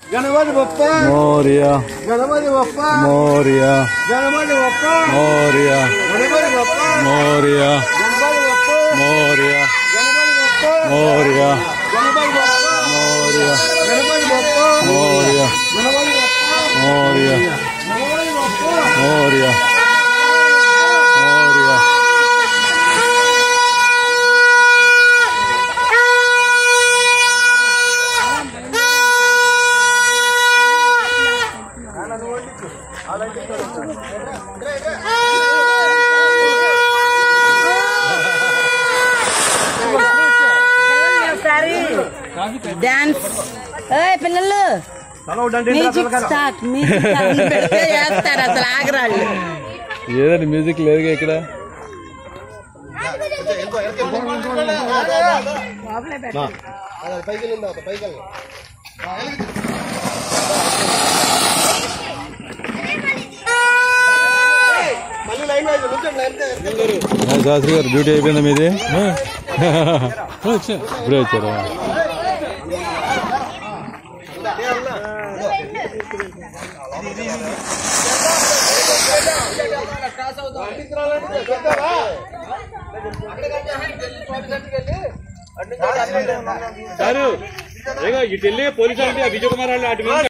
గణపతి బొప్ప మోరియా గణపతి బొప్ప మోరియా గణపతి బొప్ప మోరియా గణపతి బొప్ప మోరియా గణపతి బొప్ప మోరియా గణపతి బొప్ప మోరియా గణపతి బొప్ప మోరియా గణపతి బొప్ప మోరియా గణపతి బొప్ప మోరియా గణపతి బొప్ప మోరియా మోరియా ఒకసారి డాన్స్ ఏ పిల్లలు music start music start పెడితే చేస్తారు అసలు ఆగరాళ్ళు ఏదండి మ్యూజిక్ లేదుగా ఇక్కడ ఆ, శాస్త్రి గారు డ్యూటీ అయిపోయిందా మీది ఇప్పుడే వచ్చారా సారు ఇటు వెళ్ళి పోలీసు అంటే విజయకుమార్ వాళ్ళు అటు